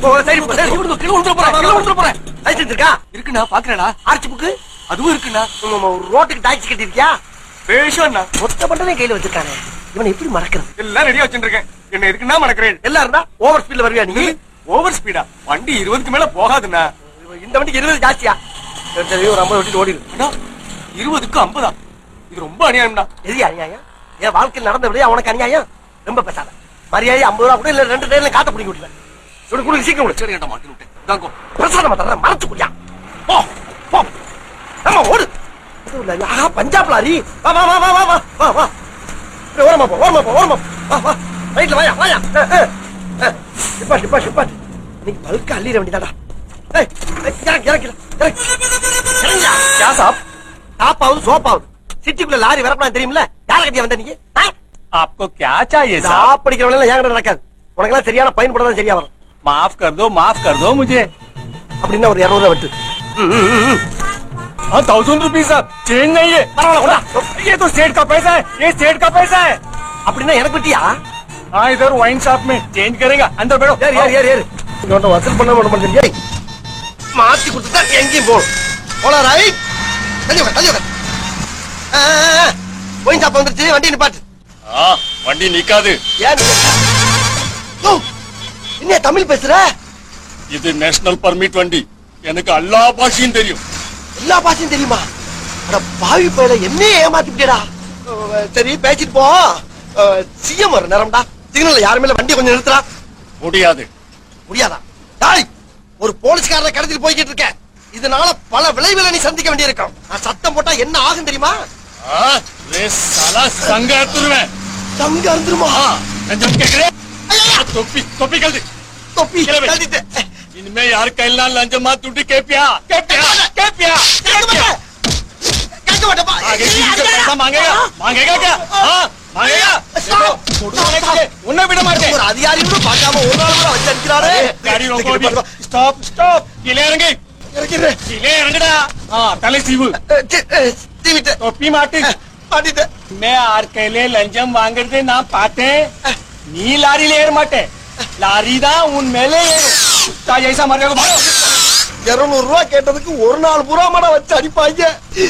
ஓ, சரி போ, சரி போ. கீழே விழுந்துற போறேன் கீழே விழுந்துற போறேன் லைசன்ஸ் இருக்கா இருக்குண்ணா பாக்குறேடா ஆர்ச்சி புக்கு அதுவும் இருக்குண்ணா ரோட்டுக்கு டாக்ஸி கட்டிருக்கியா பேஷண்ணா மொத்த பண்டமே கையில வச்சிருக்கானே இவனை எப்படி மறக்கிறது எல்லாம் ரெடியா வச்சிருக்கேன் என்ன இருக்குன்னா மறக்கிறேன் எல்லாம் இருந்தா ஓவர் ஸ்பீட்ல வருவியா நீ ஓவர் ஸ்பீடா வண்டி இருபதுக்கு மேல போகாதுண்ணா இந்த வண்டிக்கு இருபது ஜாஸ்தியா சரி, சரி ஒரு ஐம்பது வண்டிட்டு ஓடிடு அண்ணா இருபதுக்கு ஐம்பதா இது ரொம்ப அநியாயம்டா எது அநியாயம் என் வாழ்க்கையில் நடந்த விட உனக்கு அநியாயம் ரொம்ப பேசாத மரியாதை ஐம்பது ரூபா கூட இல்ல ரெண்டு டைம்ல காத்த பிடிக்க விட்டுவேன் இப்படி கொடுக்க சீக்கிரம் விடு சரி ஏன்டா மாட்டி விட்டேன் தாங்கோ பிரசாதமா தர்றேன் மறைச்சு குடியா போ போ ஆமா ஓடு இதுவும் இல்ல, ஆஹா பஞ்சாப் லாரி வா வா வா வா வா வா வா வா இப்படி ஓரமா போ ஓரமா போ ஓரமா போ. வா வா ரைட்ல வாயா வாயா ஷிப்பா ஷிப்பா ஷிப்பா இன்னைக்கு பல்க அள்ளிட வேண்டியதாடா ஏய் ஏய், இறங்கு இறங்கு இறங்கு இறங்கியா क्या साहब டாப்பாவது சோப்பாவது சிட்டிக்குள்ள லாரி வரப்பலாம் தெரியுமில்ல யார கட்டியா வந்த நீங்க ஆ? आपको क्या चाहिए சாப்பிடிக்கிறவங்க எல்லாம் ஏன் நடக்காது உனக்கெல்லாம் சரியான பயன்பட தான் சரியா வரும் माफ कर दो माफ कर दो मुझे அப்படின்னா ஒரு இருநூறு ரூபா வெட்டு ம், ம், ம், ம். हाँ थाउजेंड रुपीज साहब चेंज नहीं है பரவாயில்ல, கொண்டா. ये तो सेठ का पैसा है ये सेठ का पैसा है அப்படின்னா எனக்கு வெட்டியா हाँ इधर वाइन शॉप में चेंज करेगा अंदर बैठो ஏறு ஏறு ஏறு ஏறு இங்க வந்து வசூல் பண்ண விட மாட்டேன் ஏய் மாத்தி கொடுத்துட்டா எங்கேயும் போகணும் போலாம் ரைட் தள்ளி உட்கார் தள்ளி உட்கார் ஆ, ஆ, ஆ. ஒயின் ஷாப் வந்துருச்சு வண்டி நிப்பாட்டு हाँ வண்டி நிக்காது ஏன் நீ- ஓ, என்ன தமிழ் பேசுற இது நேஷனல் பர்மிட் வண்டி எனக்கு எல்லா பாஷையும் தெரியும் எல்லா பாஷையும் தெரியுமா அட பாவி பயில என்னையே ஏமாத்திட்டேடா சரி பேசிட்டு போ சிஎம் வர நேரம்டா சிக்னல்ல யாருமே இல்ல வண்டி கொஞ்சம் நிறுத்துறா முடியாது முடியாதா டாய் ஒரு போலீஸ்காரரை கடத்திட்டு போய்கிட்டு இருக்க இதனால பல விளைவுகளை நீ சந்திக்க வேண்டியிருக்கும் நான் சத்தம் போட்டா என்ன ஆகும் தெரியுமா हाँ रे साला संग तुरवें தங்க அறுந்துருமா हाँ लंजम के करे टोपी टोपी कर दे தொப்பி கிளம்பு. கழட்டிட்டேன். इनमें यार कहना लंजम मत टूटी के पिया के पिया के पिया கேட்க மாட்டேன். கேட்க மாட்டேன்ப்பா. आगे ஏய், किसी से அடிக்காத. पैसा मांगेगा मांगेगा क्या हाँ मांगेगा Stop. देखो, फोटो बनाने के लिए उन्हें भी मार ஒரு அதிகாரி கூட பார்க்காம ஒரு நாள் கூட வச்சு அடிக்கிறாரு गाड़ी रोको अभी स्टॉप स्टॉप किले इरंगे இறக்கிறேன். किले इरंगड़ा हाँ तले सीव அஹ், சி- அஹ், தீவிட்டேன். टोपी माटी அஹ், மாட்டிட்டேன். मैं आर कहले लंजम वांगड़दे ना पाते नी लारी लेर माटे लारी दा उन मेले ता जैसा मर गया भागो இருநூறு ரூபாய் கேட்டதுக்கு ஒரு நாள் பூரா மட வச்சு அடிப்பாங்க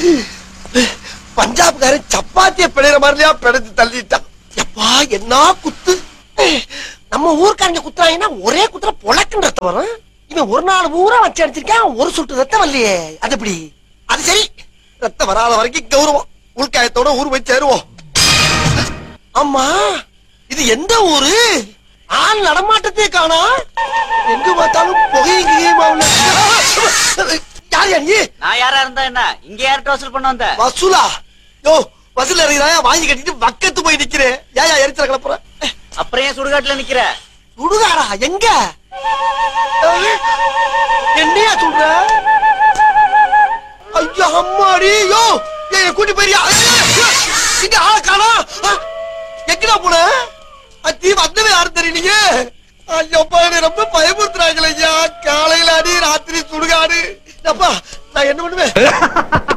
பஞ்சாப்காரன் சப்பாத்திய பிழைற மாதிரியா பிழைச்சு தள்ளிட்டான் எப்பா என்ன குத்து நம்ம ஊர்க்காரங்க குத்துறாங்கன்னா ஒரே குத்துற பொழக்குன்ற ரத்தம் வரும் இவன் ஒரு நாள் பூரா வச்சு அடிச்சிருக்கான் ஒரு சொட்டு ரத்தம் வரலையே அது எப்படி அது சரி ரத்தம் வராத வரைக்கும் கௌரவம் உள்காயத்தோட ஊர் போய் சேருவோம் ஆமா இது எந்த ஊரு ஆள் நடமாட்டத்தே காணா எங்க பார்த்தாலும் புகையும் கிகையுமா உள்ள யார் யா நீ நான் யாரா இருந்தா என்ன இங்க யார்கிட்ட வசூல் பண்ண வந்த வசூலா யோ வசூல் இறங்கிறாயா வாங்கி கட்டிட்டு பக்கத்து போய் நிக்கிறேன் ஏயா எரிச்சல கிளப்புற அப்புறம் ஏன் சுடுகாட்டுல நிக்கிற சுடுகாடா எங்க அஹ், என்னையா சொல்ற ஐயா அம்மாடி யோ ஏய் கூட்டி போயிரியா இங்க ஆள காணா எங்கடா போன அத்தி வந்தவே யாரும் தெரியலையே ஐயோ பாரு ரொம்ப பயமுறுத்துறாங்களே ஐயா காலையில அடி ராத்திரி சுடுகாடு அப்பா நான் என்ன பண்ணுவேன்